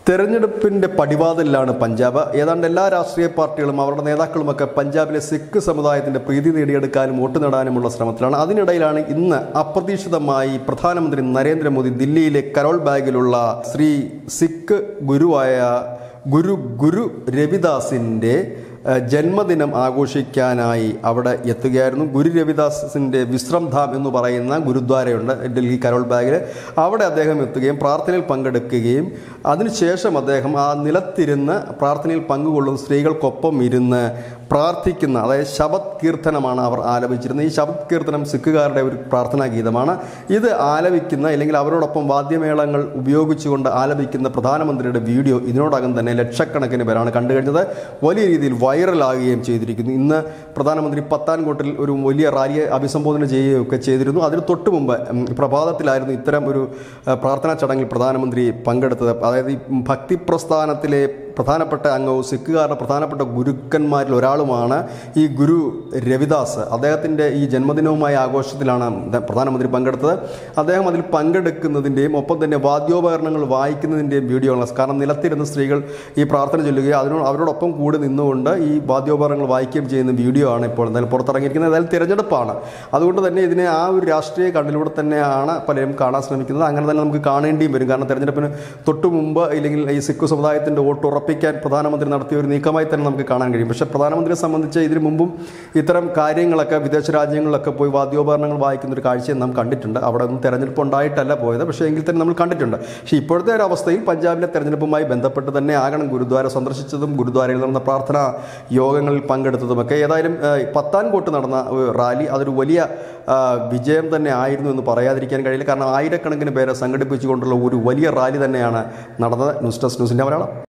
തെരഞ്ഞെടുപ്പിന്റെ പടിവാതിലാണ് പഞ്ചാബ് ഏതാണ്ട് എല്ലാ രാഷ്ട്രീയ പാർട്ടികളും അവരുടെ നേതാക്കളുമൊക്കെ പഞ്ചാബിലെ സിഖ് സമുദായത്തിന്റെ പ്രീതി നേടിയെടുക്കാനും വോട്ട് നേടാനുമുള്ള ശ്രമത്തിലാണ് അതിനിടയിലാണ് ഇന്ന് അപ്രതീക്ഷിതമായി പ്രധാനമന്ത്രി നരേന്ദ്രമോദി ദില്ലിയിലെ കരോൾ ബാഗിലുള്ള ശ്രീ സിഖ് ഗുരുവായ ഗുരു ഗുരു രവിദാസിന്റെ ഏഹ്, ജന്മദിനം ആഘോഷിക്കാനായി അവിടെ എത്തുകയായിരുന്നു ഗുരു രവിദാസിന്റെ വിശ്രം ധാം എന്ന് പറയുന്ന ഗുരുദ്വാരയുണ്ട് ഡൽഹി കരോൾ ബാഗിൽ അവിടെ അദ്ദേഹം എത്തുകയും പ്രാർത്ഥനയിൽ പങ്കെടുക്കുകയും അതിനുശേഷം അദ്ദേഹം ആ നിലത്തിരുന്ന് പ്രാർത്ഥനയിൽ പങ്കുകൊള്ളുന്ന സ്ത്രീകൾക്കൊപ്പം ഇരുന്ന് പ്രാർത്ഥിക്കുന്ന അതായത് ശബത് കീർത്തനമാണ് അവർ ആലപിച്ചിരുന്നത് ഈ ശബത് കീർത്തനം സിഖുകാരുടെ ഒരു പ്രാർത്ഥനാ ഗീതമാണ് ഇത് ആലപിക്കുന്ന അല്ലെങ്കിൽ അവരോടൊപ്പം വാദ്യമേളങ്ങൾ ഉപയോഗിച്ചുകൊണ്ട് ആലപിക്കുന്ന പ്രധാനമന്ത്രിയുടെ വീഡിയോ ഇതിനോടകം തന്നെ ലക്ഷക്കണക്കിന് പേരാണ് കണ്ടു കഴിഞ്ഞത് വലിയ രീതിയിൽ വൈറലാകുകയും ചെയ്തിരിക്കുന്നു ഇന്ന് പ്രധാനമന്ത്രി പത്താൻകോട്ടിൽ ഒരു വലിയ റാലിയെ അഭിസംബോധന ചെയ്യുകയൊക്കെ ചെയ്തിരുന്നു അതിന് തൊട്ട് മുമ്പ് ഉം, പ്രഭാതത്തിലായിരുന്നു ഇത്തരം ഒരു ആ, പ്രാർത്ഥനാ ചടങ്ങിൽ പ്രധാനമന്ത്രി പങ്കെടുത്തത് അതായത് ഈ ഭക്തി പ്രസ്ഥാനത്തിലെ പ്രധാനപ്പെട്ട അംഗവും സിഖുകാരുടെ പ്രധാനപ്പെട്ട ഗുരുക്കന്മാരിൽ ഒരാളുമാണ് ഈ ഗുരു രവിദാസ് അദ്ദേഹത്തിൻ്റെ ഈ ജന്മദിനവുമായ ആഘോഷത്തിലാണ് ദ- പ്രധാനമന്ത്രി പങ്കെടുത്തത് അദ്ദേഹം അതിൽ പങ്കെടുക്കുന്നതിൻ്റെയും ഒപ്പം തന്നെ വാദ്യോപകരണങ്ങൾ വായിക്കുന്നതിൻ്റെയും വീഡിയോ ആണ് കാരണം നിലത്തിരുന്ന സ്ത്രീകൾ ഈ പ്രാർത്ഥന ചൊല്ലുകയും അതിനോട് അവരോടൊപ്പം കൂടി നിന്നുകൊണ്ട് ഈ വാദ്യോപകരണങ്ങൾ വായിക്കുകയും ചെയ്യുന്ന വീഡിയോ ആണ് ഇപ്പോൾ എന്തായാലും പുറത്തിറങ്ങിയിരിക്കുന്നത് എന്തായാലും തിരഞ്ഞെടുപ്പാണ് അതുകൊണ്ട് തന്നെ ഇതിനെ ആ ഒരു രാഷ്ട്രീയ കണ്ണിലൂടെ തന്നെയാണ് പലരും കാണാൻ ശ്രമിക്കുന്നത് അങ്ങനെ തന്നെ നമുക്ക് കാണേണ്ടിയും വരും കാരണം തെരഞ്ഞെടുപ്പിന് തൊട്ടു മുമ്പ് ഇല്ലെങ്കിൽ ഈ സിഖ് സമുദായത്തിൻ്റെ വോട്ട് ഉറപ്പിക്കാൻ പ്രധാനമന്ത്രി നടത്തിയ ഒരു നീക്കമായി തന്നെ നമുക്ക് കാണാൻ കഴിയും പക്ഷേ പ്രധാനമന്ത്രിയെ സംബന്ധിച്ച് ഇതിനു മുമ്പും ഇത്തരം കാര്യങ്ങളൊക്കെ വിദേശ രാജ്യങ്ങളിലൊക്കെ പോയി വാദ്യോപകരണങ്ങൾ വായിക്കുന്ന ഒരു കാഴ്ചയും നാം കണ്ടിട്ടുണ്ട് അവിടെ ഒന്നും തെരഞ്ഞെടുപ്പ് ഉണ്ടായിട്ടല്ല പോയത് പക്ഷേ എങ്കിൽ തന്നെ നമ്മൾ കണ്ടിട്ടുണ്ട് പക്ഷേ ഇപ്പോഴത്തെ ഒരു അവസ്ഥയിൽ പഞ്ചാബിലെ തെരഞ്ഞെടുപ്പുമായി ബന്ധപ്പെട്ട് തന്നെ ആകണം ഗുരുദ്വാര സന്ദർശിച്ചതും ഗുരുദ്വാരയിൽ നടന്ന പ്രാർത്ഥനാ യോഗങ്ങളിൽ പങ്കെടുത്തതുമൊക്കെ ഏതായാലും ഏഹ്, പത്താൻകോട്ട് നടന്ന ഒരു റാലി അതൊരു വലിയ ആ, വിജയം തന്നെ ആയിരുന്നു എന്ന് പറയാതിരിക്കാൻ കഴിയില്ല കാരണം ആയിരക്കണക്കിന് പേരെ സംഘടിപ്പിച്ചുകൊണ്ടുള്ള ഒരു വലിയ റാലി തന്നെയാണ് നടന്നത് ന്യൂസ് ഡെസ്ക് ന്യൂസിൻ്റെ മലയാളം